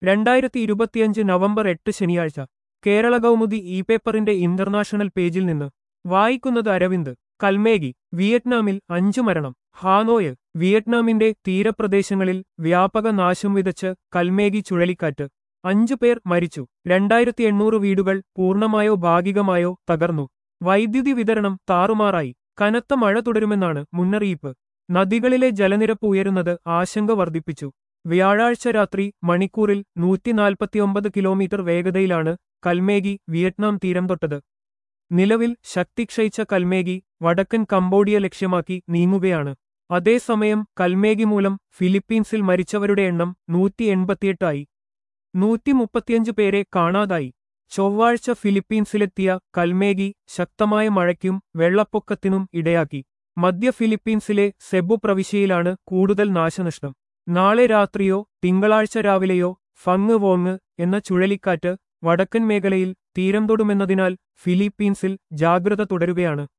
രണ്ടായിരത്തി ഇരുപത്തിയഞ്ച് നവംബർ എട്ട് ശനിയാഴ്ച കേരള കൗമുദി ഇ പേപ്പറിന്റെ ഇന്റർനാഷണൽ പേജിൽ നിന്ന് വായിക്കുന്നത് അരവിന്ദ് കൽമേഗി വിയറ്റ്നാമിൽ അഞ്ചു മരണം ഹാനോയ് വിയറ്റ്നാമിന്റെ തീരപ്രദേശങ്ങളിൽ വ്യാപക നാശം വിതച്ച് കൽമേഗി ചുഴലിക്കാറ്റ് അഞ്ചു പേർ മരിച്ചു രണ്ടായിരത്തി എണ്ണൂറ് വീടുകൾ പൂർണ്ണമായോ ഭാഗികമായോ തകർന്നു വൈദ്യുതി വിതരണം താറുമാറായി കനത്ത മഴ തുടരുമെന്നാണ് മുന്നറിയിപ്പ് നദികളിലെ ജലനിരപ്പ് ഉയരുന്നത് ആശങ്ക വർദ്ധിപ്പിച്ചു വ്യാഴാഴ്ച രാത്രി മണിക്കൂറിൽ നൂറ്റിനാൽപ്പത്തിയൊമ്പത് കിലോമീറ്റർ വേഗതയിലാണ് കൽമേഗി വിയറ്റ്നാം തീരം തൊട്ടത് നിലവിൽ ശക്തി ക്ഷയിച്ച കൽമേഗി വടക്കൻ കംബോഡിയ ലക്ഷ്യമാക്കി നീങ്ങുകയാണ് അതേസമയം കൽമേഗി മൂലം ഫിലിപ്പീൻസിൽ മരിച്ചവരുടെ എണ്ണം നൂറ്റി എൺപത്തിയെട്ടായി നൂറ്റി മുപ്പത്തിയഞ്ച് പേരെ കാണാതായി ചൊവ്വാഴ്ച ഫിലിപ്പീൻസിലെത്തിയ കൽമേഗി ശക്തമായ മഴയ്ക്കും വെള്ളപ്പൊക്കത്തിനും ഇടയാക്കി മധ്യ ഫിലിപ്പീൻസിലെ സെബു പ്രവിശ്യയിലാണ് കൂടുതൽ നാശനഷ്ടം നാളെ രാത്രിയോ തിങ്കളാഴ്ച രാവിലെയോ ഫങ് വോങ് എന്ന ചുഴലിക്കാറ്റ് വടക്കൻ മേഖലയിൽ തീരം തൊടുമെന്നതിനാൽ ഫിലിപ്പീൻസിൽ ജാഗ്രത തുടരുകയാണ്